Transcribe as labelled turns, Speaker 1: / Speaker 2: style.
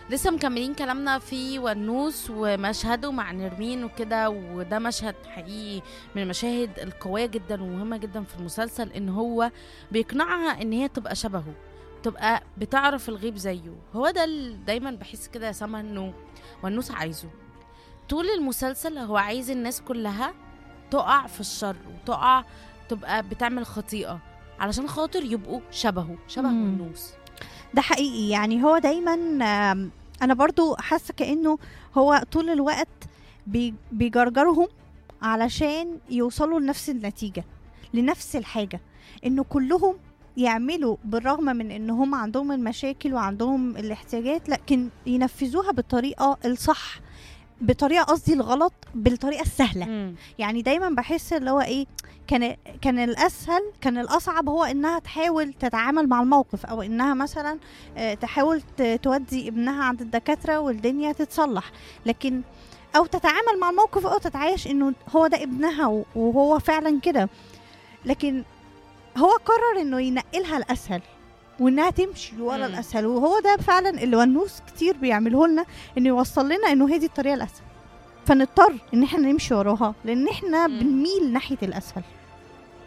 Speaker 1: لسه مكملين كلامنا في ونوس ومشهده مع نرمين وكده وده مشهد حقيقي من المشاهد القوية جدا ومهمة جدا في المسلسل ان هو بيقنعها ان هي تبقى شبهه تبقى بتعرف الغيب زيه هو ده اللي دايما بحس كده يا سما انه ونوس عايزه طول المسلسل هو عايز الناس كلها تقع في الشر وتقع تبقى بتعمل خطيئة علشان خاطر يبقوا شبهه شبه
Speaker 2: مم.
Speaker 1: ونوس
Speaker 2: ده حقيقي يعني هو دايما آم، انا برضو حاسه كانه هو طول الوقت بي- بيجرجرهم علشان يوصلوا لنفس النتيجه لنفس الحاجه انه كلهم يعملوا بالرغم من ان هم عندهم المشاكل وعندهم الاحتياجات لكن ينفذوها بالطريقه الصح بطريقه قصدي الغلط بالطريقه السهله
Speaker 1: مم.
Speaker 2: يعني دايما بحس اللي هو ايه كان كان الاسهل كان الاصعب هو انها تحاول تتعامل مع الموقف او انها مثلا آه، تحاول ت- تودي ابنها عند الدكاتره والدنيا تتصلح لكن او تتعامل مع الموقف او تتعايش انه هو ده ابنها و- وهو فعلا كده لكن هو قرر انه ينقلها الاسهل وانها تمشي ورا
Speaker 1: مم.
Speaker 2: الاسهل وهو ده فعلا اللي ونوس كتير بيعمله لنا انه يوصل لنا انه هي دي الطريقه الاسهل فنضطر ان احنا نمشي وراها لان احنا
Speaker 1: مم.
Speaker 2: بنميل ناحيه الاسهل